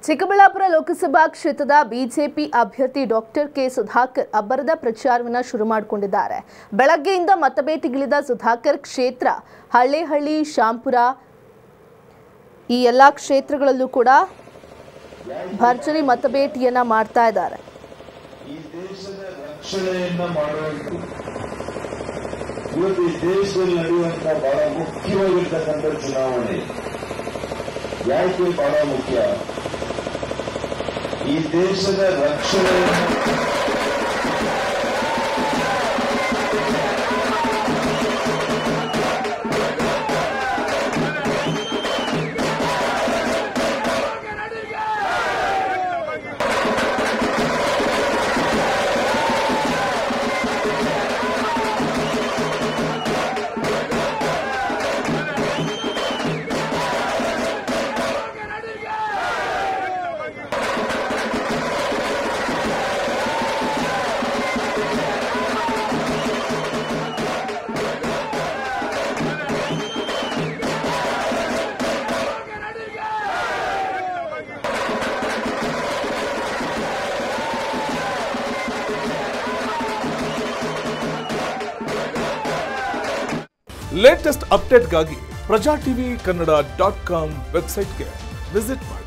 ಚಿಕ್ಕಬಳ್ಳಾಪುರ ಲೋಕಸಭಾ ಕ್ಷೇತ್ರದ ಬಿಜೆಪಿ ಅಭ್ಯರ್ಥಿ doctor K Sudhakar ಅಬ್ಬರದ ಪ್ರಚಾರವನ್ನ ಶುರು ಮಾಡಿಕೊಂಡಿದ್ದಾರೆ ಬೆಳಗ್ಗೆಯಿಂದ ಮತಬೇಟೆಗಿಳಿದ ಸುಧಾಕರ್ ಕ್ಷೇತ್ರ ಹಳ್ಳಿಹಳ್ಳಿ ಶಾಂಪುರ ಈ ಎಲ್ಲ ಕ್ಷೇತ್ರಗಳಲ್ಲೂ ಕೂಡ ಭರ್ಜರಿ ಮತಬೇಟೆಯನ್ನ ಮಾಡ್ತಾ ಇದ್ದಾರೆ ಈ ದೇಶದ ರಕ್ಷಣೆಯನ್ನ ಮಾಡುವಂತ ಇವತ್ತು ಈ ದೇಶದಲ್ಲಿ ನಡೆಯುವಂತ ಬಹಳ ಮುಖ್ಯವಾಗಿರ್ತಕ್ಕಂಥ ಚುನಾವಣೆ ಯಾಕೆ ಬಹಳ ಮುಖ್ಯ ಈ ದೇಶದ ರಕ್ಷಣೆಯನ್ನು ಲೇಟೆಸ್ಟ್ ಅಪ್ಡೇಟ್ಗಾಗಿ Praja TV Kannada dot com ವೆಬ್ಸೈಟ್ಗೆ ವಿಸಿಟ್ ಮಾಡಿ